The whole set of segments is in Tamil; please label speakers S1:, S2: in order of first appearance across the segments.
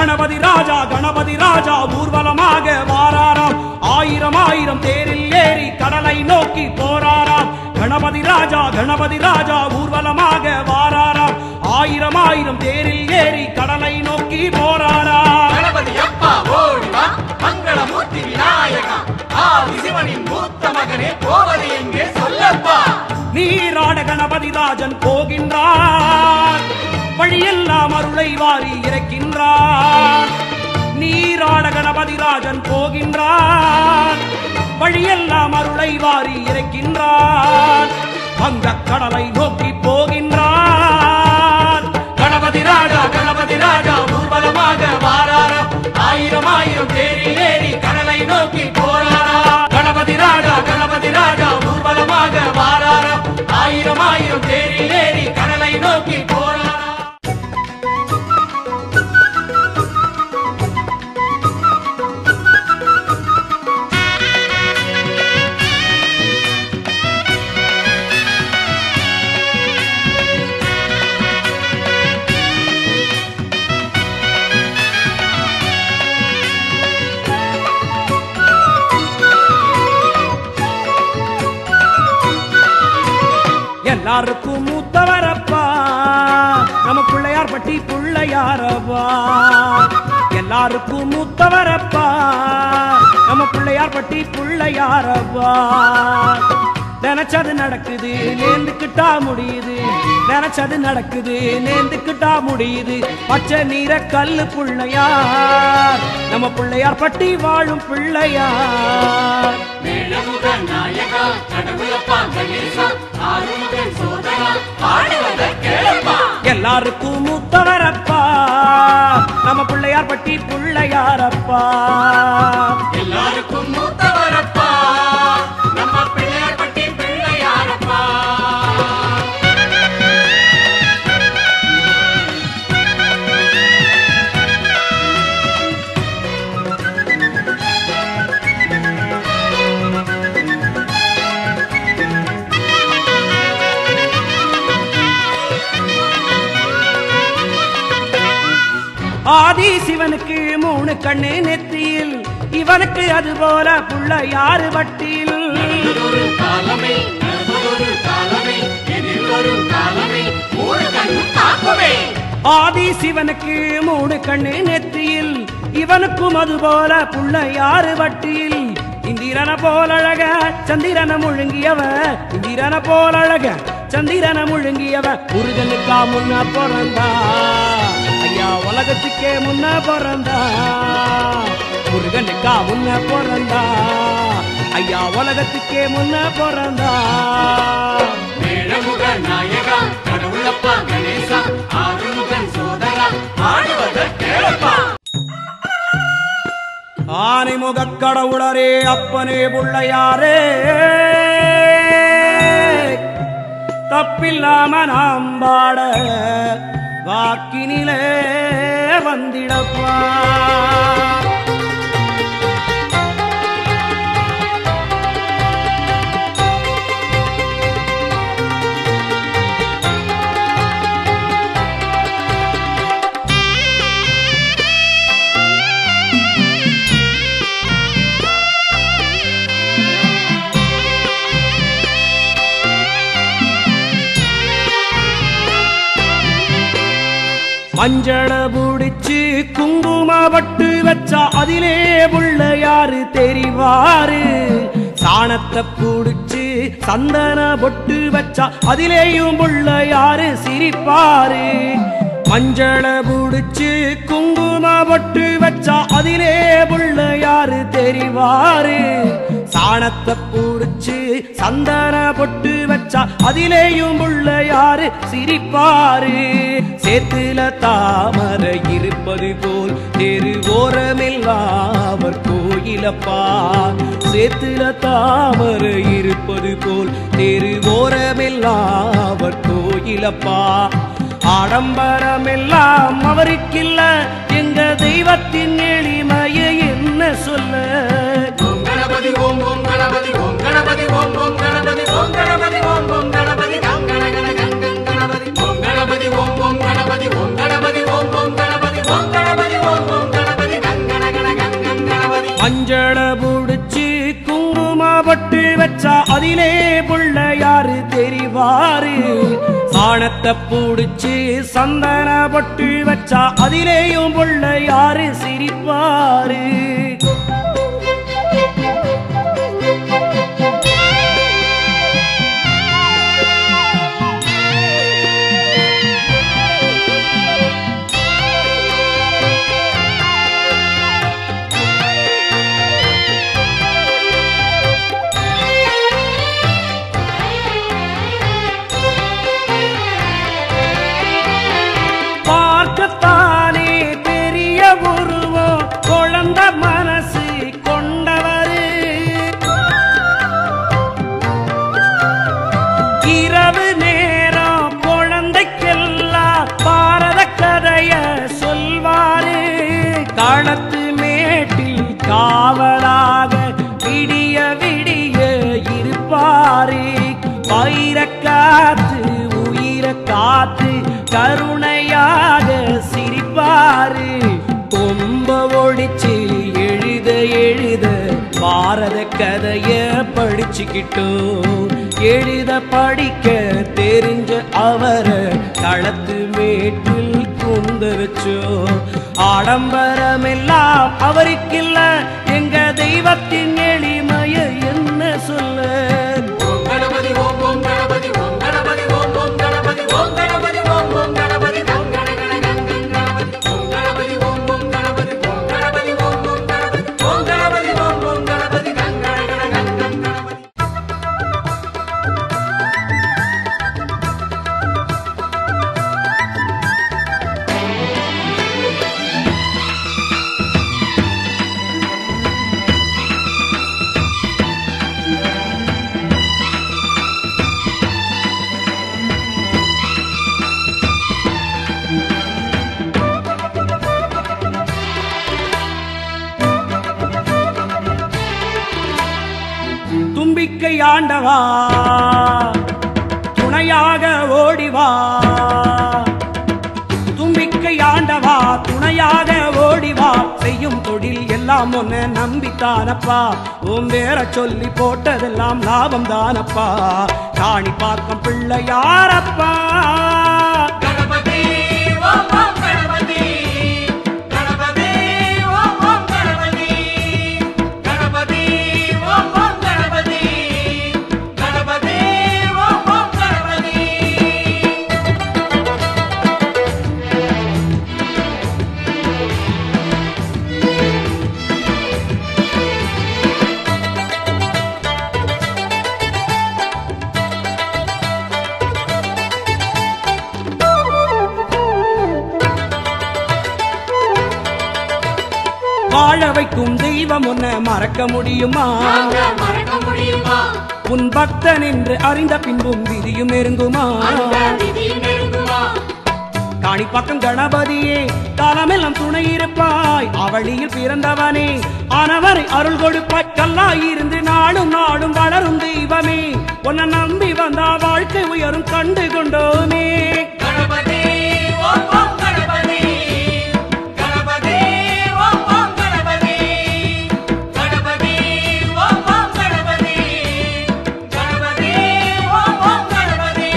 S1: கணபதி ராஜா கணபதி ராஜா ஊர்வலமாக வாராராம் ஆயிரம் ஆயிரம் தேரில் ஏறி கடலை நோக்கி போராராம் கணபதி ராஜா கணபதி ராஜா ஊர்வலமாக வாராராம் ஆயிரம் ஆயிரம் தேரில் ஏறி கடலை நோக்கி போராராம்
S2: கணபதி அப்பா ஓடிவா மங்களமூர்த்தி விநாயகா ஆதி சிவனின் மூத்த மகனே போவது எங்கே சொல்லப்பா
S1: நீராட கணபதி ராஜன் போகின்றார் வழியெல்லாம் அருளை வாரி இறைக்கின்றார் நீராட கணபதி ராஜன் போகின்றார் வழியெல்லாம் அருளை வாரி இறைக்கின்றார் வங்கக் கடலை நோக்கி போகின்றார் கணபதி ராஜா கணபதி ராஜா ஊர்வலமாக வாராரா ஆயிரம் ஆயிரம் தேரில் ஏறி கடலை நோக்கி போறாரா கணபதி ராஜா கணபதி ராஜா ஊர்வலமாக வாராரா ஆயிரம் ஆயிரம் தேரில் ஏறி கடலை நோக்கி போறாரா எல்லாருக்கும் மூத்தவரப்பா நம்ம பிள்ளையார் பட்டி பிள்ளையாரப்பா எல்லாருக்கும் மூத்தவரப்பா நம்ம பிள்ளையார் பட்டி பிள்ளையாரப்பா நினைச்சது நடக்குது நேர்ந்துக்கிட்டா முடியுது நினைச்சது நடக்குது நேர்ந்துக்கிட்டா முடியுது பச்சை நீர கல்லு பிள்ளையார் நம்ம பிள்ளையார் பட்டி வாழும் பிள்ளையார்
S2: மேலமுகன் நாயகா கடவுளப்பா கணேசா ஆறுமுகன் சோதரா பாடுவத கேளப்பா
S1: எல்லாருக்கும் மூத்தவரப்பா நம்ம பிள்ளையார் பட்டி பிள்ளையாரப்பா
S2: எல்லாருக்கும் மூத்தவரப்பா நம்ம பிள்ளையார் பட்டி பிள்ளையாரப்பா
S1: ஆதி சிவனுக்கு மூணு கண்ணு நெத்தியில் இவனுக்கு அது போல பிள்ளையாறு வட்டியில்
S2: ஒரு காலமே ஒரு காலமே எதிர் ஒரு காலமே மூணு கண்ணு தாக்குமே
S1: ஆதி சிவனுக்கு மூணு கண்ணு நெத்தியில் இவனுக்கும் அது போல பிள்ளையாறு வட்டியில் இந்திரன போல அழக சந்திரன முழுங்கியவ இந்திரன போல அழக சந்திரன முழுங்கியவ முருகனுக்கா முன்ன பிறந்தா ஐயா உலகத்துக்கே முன்ன பிறந்தா முருகனுக்கா முன்ன பிறந்தா ஐயா உலகத்துக்கே முன்ன பிறந்தா
S2: மேலமுக நாயகா கடவுளப்பா கணேசா ஆறுமுகன் சோதரா பாடுவத கேளப்பா
S1: ஆனைமுகக் கடவுளரே அப்பனே புள்ளையாரே தப்பில்லாம நாம் பாட வாக்கினிலே வந்திடப்பா மஞ்சள புடிச்சு குங்கும பட்டு வச்சா அதிலே உள்ள யாரு தெரிவாரு சாணத்தை புடிச்சு சந்தன பொட்டு வச்சா அதிலேயும் உள்ள யாரு சிரிப்பாரு மஞ்சள புடிச்சு குங்கும பொட்டு வச்சா அதிலே உள்ள யாரு தெரிவாரு சாணத்தை புடிச்சு சந்தன பொட்டு வச்சா அதிலேயும் உள்ள யாரு சிரிப்பாரு சேத்துல தாமரை இருப்பது போல் தெரு ஓரமெல்லாம் அவர் கோயிலப்பா சேத்துல தாமரை இருப்பது போல் தெரு ஓரமெல்லாம் அவர் கோயிலப்பா ஆடம்பரமெல்லாம் அவருக்கில்ல எங்க தெய்வத்தின் எளிமையை என்ன சொல்ல
S2: ஓம் கணபதி ஓம் ஓம் கணபதி ஓம் கணபதி ஓம் ஓம் கணபதி ஓம் கணபதி ஓம் ஓம் கணபதி கம் கண கண கண் கண் கணபதி ஓம் கணபதி ஓம் ஓம் கணபதி ஓம் கணபதி ஓம் ஓம் கணபதி ஓம் கணபதி ஓம் ஓம்
S1: வச்சா அதிலே புள்ள யாரு தெரிவாரு சாணத்தை பூடிச்சு சந்தன பொட்டு வச்சா அதிலேயும் புள்ள யாரு சிரிப்பாரு பார்க்கத்தானே பெரிய உருவம் குழந்த மனசு கொண்டவரு இரவு நேரம் குழந்தைக்கெல்லாம் பாரத கதைய சொல்வாரு களத்து மேட்டில் காவலாக விடிய விடிய இருப்பாரு பயிர காத்து உயிர காத்து கருணையாக சிரிப்பாரு கொம்ப ஒழிச்சு எழுத எழுத பாரத கதைய படிச்சுக்கிட்டோம் எழுத படிக்க தெரிஞ்ச அவரை களத்து மேட்டில் குந்த வச்சோ ஆடம்பரமெல்லாம் அவருக்கில்ல எங்க தெய்வத்தின் எளிமைய என்ன சொல்ல
S2: ஓம் கணபதி ஓம் ஓம் கணபதி ஓம் கணபதி ஓம் ஓம் கணபதி ஓம் கணபதி ஓம் ஓம் கணபதி கம் கண கண கண் கண் கணபதி ஓம் கணபதி ஓம் ஓம் கணபதி ஓம் கணபதி ஓம் ஓம் கணபதி ஓம் கணபதி ஓம் ஓம் கணபதி கம் கண கண கண் கண் கணபதி
S1: தும்பிக்கை ஆண்டவா துணையாக ஓடிவா தும்பிக்கை ஆண்டவா துணையாக ஓடிவா செய்யும் தொழில் எல்லாம் ஒன்ன நம்பித்தானப்பா உன் வேற சொல்லி போட்டதெல்லாம் லாபம் தானப்பா காணி பார்க்கம் பிள்ளையாரப்பா
S2: கணபதி ஓம் ஓம் கணபதி கணபதி ஓம் ஓம் கணபதி கணபதி ஓம் ஓம் கணபதி கணபதி ஓம் ஓம் கணபதி
S1: வாழ வைக்கும் தெய்வம் உன்னை மறக்க முடியுமா
S2: நாங்க மறக்க முடியுமா
S1: உன் பக்தன் என்று அறிந்த பின்பும் விதியும் நெருங்குமா
S2: அந்த விதி நெருங்குமா
S1: காணிப்பாக்கம் கணபதியே காலமெல்லாம் துணை இருப்பாய் அவளியில் பிறந்தவனே ஆனவரை அருள் கொடுப்பாய் கல்லாய் இருந்து நாடும் நாடும் வளரும் தெய்வமே உன்னை நம்பி வந்தா வாழ்க்கை உயரும் கண்டு கொண்டோமே
S2: கணபதி ஓம் ஓம் கணபதி கணபதி ஓம் ஓம் கணபதி கணபதி ஓம் ஓம் கணபதி கணபதி ஓம் ஓம் கணபதி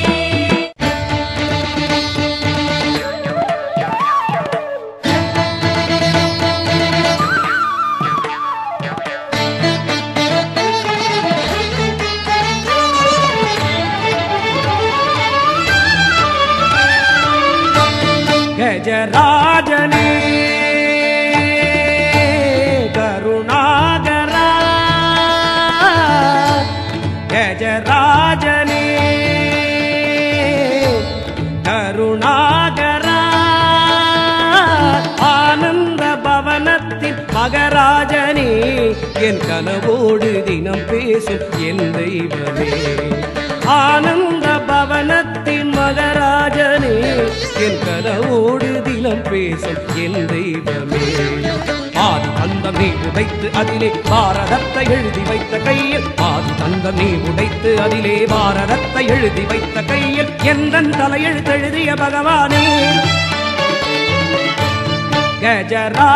S1: கஜராஜனே கருணாகரா கஜராஜனே கருணாகரா ஆனந்த பவனத்தின் மகராஜனே என் கனவோடு தினம் பேசும் என் தெய்வமே ஆனந்த பவனத்தின் மகராஜனே என் கனவோடு தினம் பேசும் என் தெய்வமே ஆதி தந்தம் நீ உடைத்து அதிலே பாரதத்தை எழுதி வைத்த கையில் ஆதி தந்தம் நீ உடைத்து அதிலே பாரதத்தை எழுதி வைத்த கையில் எந்தன் தலையெழுத்தெழுதிய பகவானே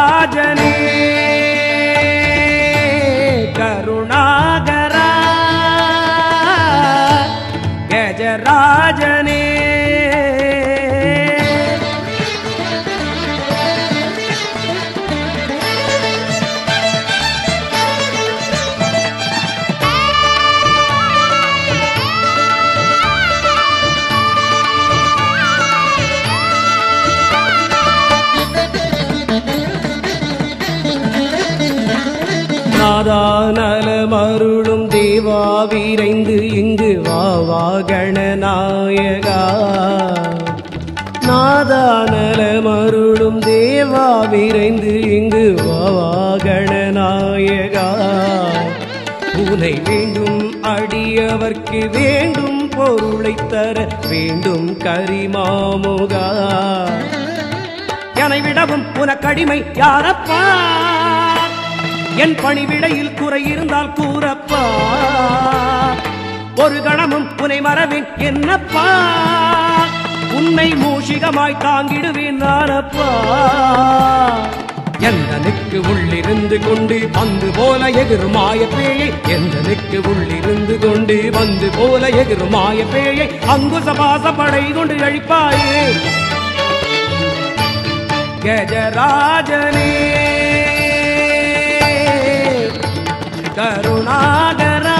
S1: கஜராஜனே கருணாகரா கஜராஜனே நாதானல மருளும் தேவா விரைந்து இங்கு வா வா கணநாயகா நாதானல மருளும் தேவா விரைந்து இங்கு வா வா கணநாயகா உனை வேண்டும் அடியவர்க்கு வேண்டும் பொருளை தர வேண்டும் கரிமாமுகா என்னை விடவும் உனக்கடிமை யாரப்பா என் பணிவிடையில் குறை இருந்தால் கூறப்பா ஒரு கணமும் உனை மறவேன் என்னப்பா உன்னை மூஷிகமாய் தாங்கிடுவேன் நானப்பா எந்தனுக்கு உள்ளிருந்து கொண்டு பந்து போல எகிரும் மாய பேயை எந்தனுக்கு உள்ளிருந்து கொண்டு பந்து போல எகிரும் மாய பேயை அங்குசபாச படை கொண்டு அழிப்பாயே கஜராஜனே கருணாகரா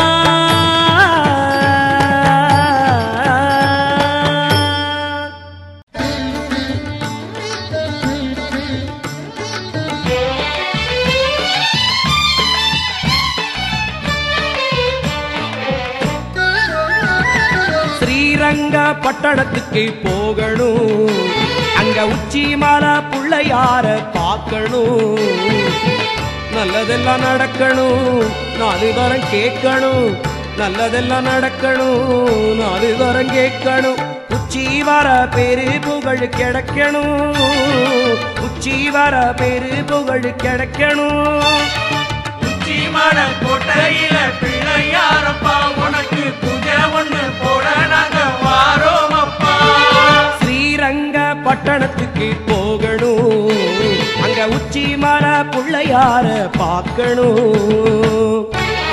S1: ஸ்ரீரங்க பட்டணத்துக்கு போகணும் அங்க உச்சி மலை புள்ளையார பார்க்கணும் நல்லதெல்லாம் நடக்கணும் நாலு தரம் கேட்கணும் நல்லதெல்லாம் நடக்கணும் நாலு தரம் கேட்கணும் உச்சி வர பேரு புகழ் கிடைக்கணும் உச்சி வர பேரு புகழ் கிடைக்கணும்
S2: உச்சிமல கோட்டையில பிள்ளையாரப்பா உனக்கு பூஜை ஒண்ணு போட நாங்க வாரோம் அப்பா
S1: ஸ்ரீரங்க பட்டணத்துக்கு போகணும் அங்க உச்சி மர புள்ளையார பார்க்கணும்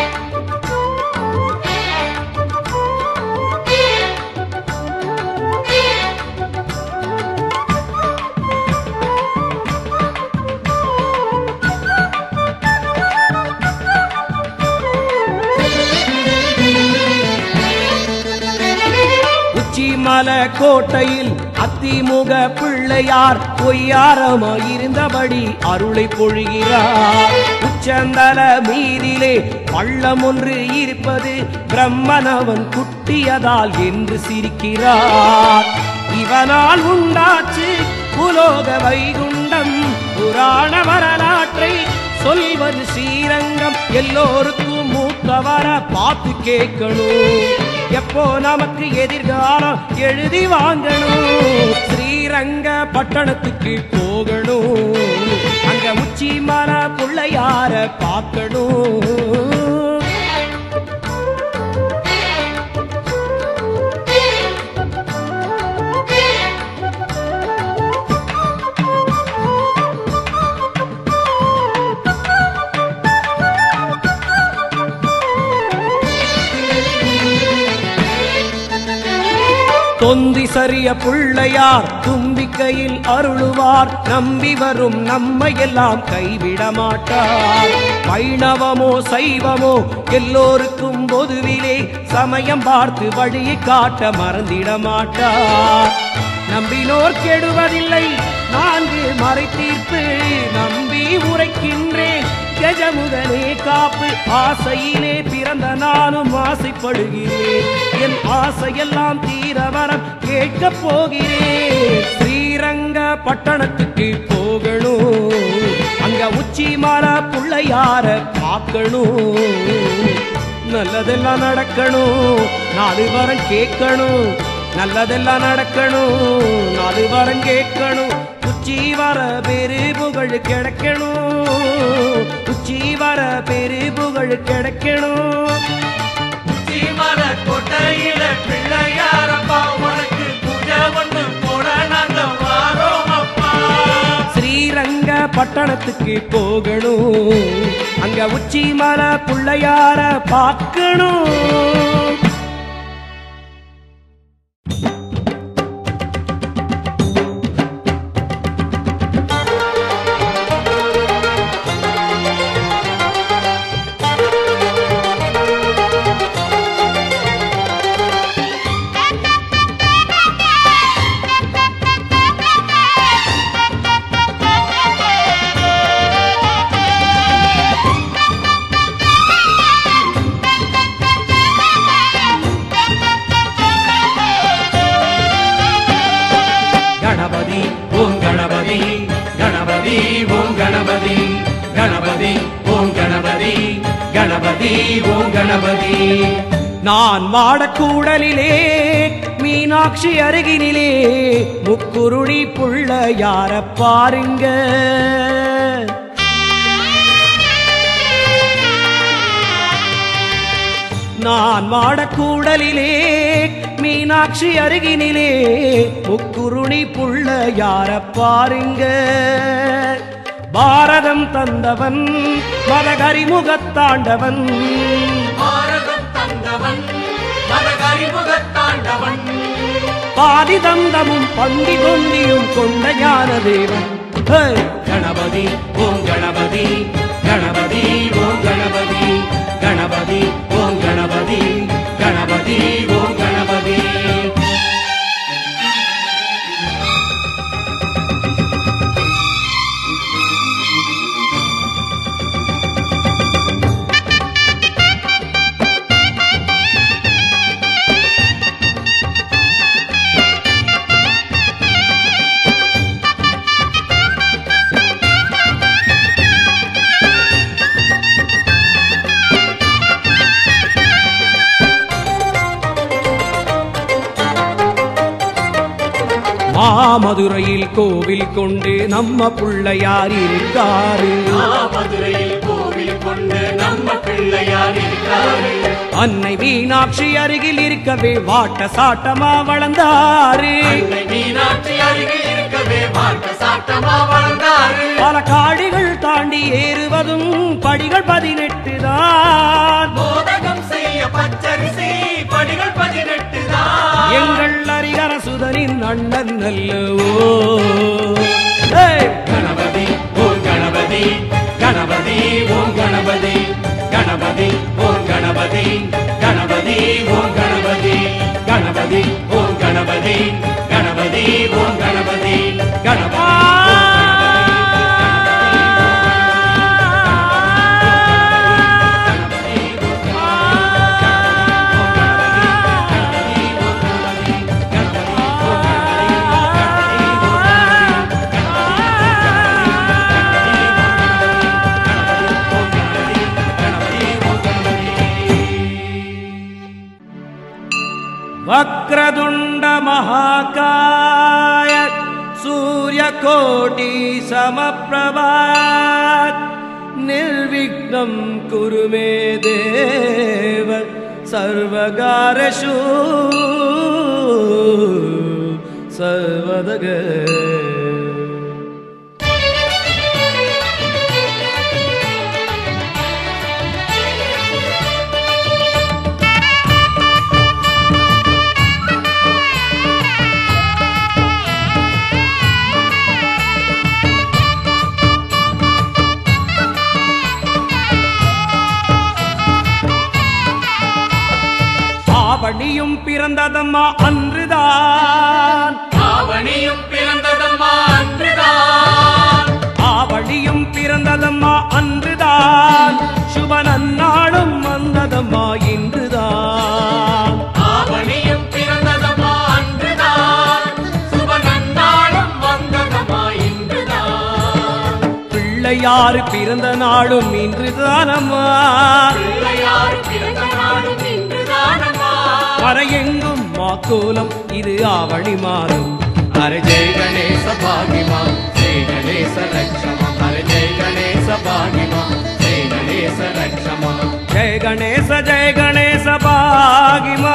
S1: உச்சிமல கோட்டையில் அத்திமுக பிள்ளையார் பொய்யாரமாயிருந்தபடி அருளை பொழிகிறார் உச்சந்தல மீதிலே பள்ளம் ஒன்று இருப்பது பிரம்மனவன் குட்டியதால் என்று சிரிக்கிறார் இவனால் உண்டாச்சு புலோக வைகுண்டம் புராண வரலாற்றை சொல்வது ஸ்ரீரங்கம் எல்லோருக்கும் மூத்தவர பார்த்து கேட்கணும் எப்போ நமக்கு எதிர்காலம் எழுதி வாங்கணும் ஸ்ரீரங்க பட்டணத்துக்கு போகணும் அங்க உச்சி மர புள்ளையார பார்க்கணும் தொந்தி சரிய புள்ளையார் தும்பிக்கையில் அருளுவார் நம்பி வரும் நம்மை எல்லாம் கைவிட மாட்டார் வைணவமோ சைவமோ எல்லோருக்கும் பொதுவிலே சமயம் பார்த்து வழியை காட்ட மறந்திட மாட்டார் நம்பினோர் கெடுவதில்லை நான்கு மறை தீர்ப்பு நம்பி உரைக்கின்றேன் கஜமுதனே காப்பு ஆசையிலே பிறந்த நானும் ஆசைப்படுகிறேன் என் ஆசையெல்லாம் தீர வரம் கேட்க போகிறேன் ஸ்ரீரங்க பட்டணத்துக்கு போகணும் அங்க உச்சி மர புள்ளையார பார்க்கணும் நல்லதெல்லாம் நடக்கணும் நாலு வரம் கேட்கணும் நல்லதெல்லாம் நடக்கணும் நாலு வரம் கேட்கணும் உச்சி வர பேரு புகழ் கிடைக்கணும் உச்சி வர பேரு புகழ் கிடைக்கணும்
S2: உச்சிமல கோட்டையில பிள்ளையாரப்பா உனக்கு பூஜை ஒண்ணு போட நாங்க வாரோம் அப்பா
S1: ஸ்ரீரங்க பட்டணத்துக்கு போகணும் அங்க உச்சி மர புள்ளையார பார்க்கணும்
S2: கணபதி ஓம் கணபதி கணபதி ஓம் கணபதி கணபதி ஓம் கணபதி
S1: நான் மாடக்கூடலிலே மீனாட்சி அருகினிலே முக்குருணி புள்ள யார பாருங்க நான் மாடக்கூடலிலே மீனாட்சி அருகினிலே முக்குருணி புள்ள யார பாருங்க பாரதம் தந்தவன் மதகரிமுகத்தாண்டவன்
S2: பாரதம் தந்தவன் மதகரிமுகத்தாண்டவன்
S1: பாதி தந்தமும் பந்தி தொந்தியும் கொண்ட ஞான தேவன் ஹே!
S2: கணபதி ஓம் கணபதி கணபதி ஓம் கணபதி கணபதி ஓம் கணபதி கணபதி ஓம் கணபதி
S1: மாமதுரையில் கோவில் கொண்டு நம்ம பிள்ளையார் இருக்காரு
S2: மதுரையில் கோவில் கொண்டு நம்ம பிள்ளையார் இருக்கிறாரு
S1: அன்னை மீனாட்சி அருகில் இருக்கவே வாட்ட சாட்டமா வளர்ந்தாரு
S2: அன்னை மீனாட்சி அருகில் இருக்கவே பார்க்க சாட்டமா வளர்ந்தாரு
S1: பல காடுகள் தாண்டி ஏறுவதும் படிகள் பதினெட்டு தான்
S2: மோதகம் செய்ய பச்சரிசி படிகள் பதினெட்டு தான்
S1: எங்கள் அரிகரசுதனின் அண்ணன் அல்லவோ ஹே!
S2: கணபதி ஓம் கணபதி கணபதி ஓம் கணபதி கணபதி ஓம் கணபதி கணபதி ஓம் கணபதி கணபதி ஓம் கணபதி கணபதி ஓம் கணபதி கணபதி
S1: वक्रतुण्ड महाकाय सूर्यकोटि समप्रभा निर्विघ्नं कुरु मे देव सर्वकारशु सर्वदग ஆவணியும் பிறந்ததம்மா அன்றுதான்
S2: ஆவணியும் பிறந்ததம்மா அன்றுதான்
S1: ஆவணியும் பிறந்ததம்மா அன்றுதான் சுப நன்னாளும் வந்ததம்மா இன்றுதான்
S2: ஆவணியும் பிறந்ததம்மா அன்றுதான் சுப நன்னாளும் வந்ததம்மா இன்றுதான்
S1: பிள்ளையாறு பிறந்த நாளும் இன்றுதானம்மா
S2: பிள்ளையார் பிறந்த நாளும் இன்றுதானம்மா
S1: கரையெங்கும் மாக்கோலம் இது ஆவணி மாதம்
S2: हरे जय गणेश भागिमा जय गणेश रक्षमा हरे जय गणेश भागिमा जय गणेश रक्षमा
S1: ஜெய கணேச ஜெய கணேச பாகிமா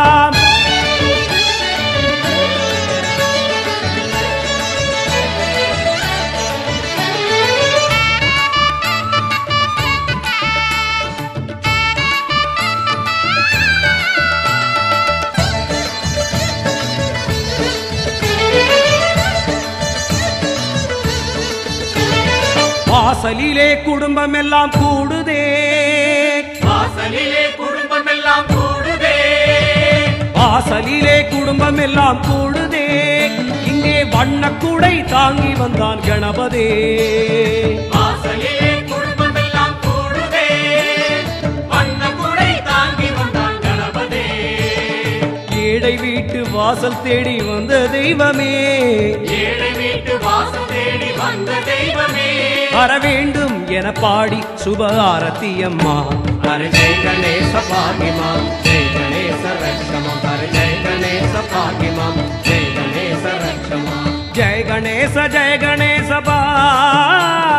S1: வாசலிலே குடும்பம் எல்லாம் கூடுதே
S2: வாசலிலே குடும்பம் எல்லாம் கூடுதே
S1: வாசலிலே குடும்பம் எல்லாம் கூடுதே இங்கே வண்ணக்கூடை தாங்கி வந்தான் கணபதே
S2: வாசலிலே குடும்பம் எல்லாம் கூடுதே வண்ண குடை தாங்கி வந்தான் கணபதே
S1: ஏழை வீட்டு வாசல் தேடி வந்த தெய்வமே
S2: ஏழை வீட்டு வாசல் தேடி வந்த தெய்வமே
S1: வர வேண்டும் என பாடி சுப ஆரத்தி அம்மா
S2: हर जय गणेश पाहि मां जय गणेश रक्ष मां हर जय गणेश पाहि मां जय गणेश रक्ष मां
S1: ஜெய கணேச ஜெய கணேச பா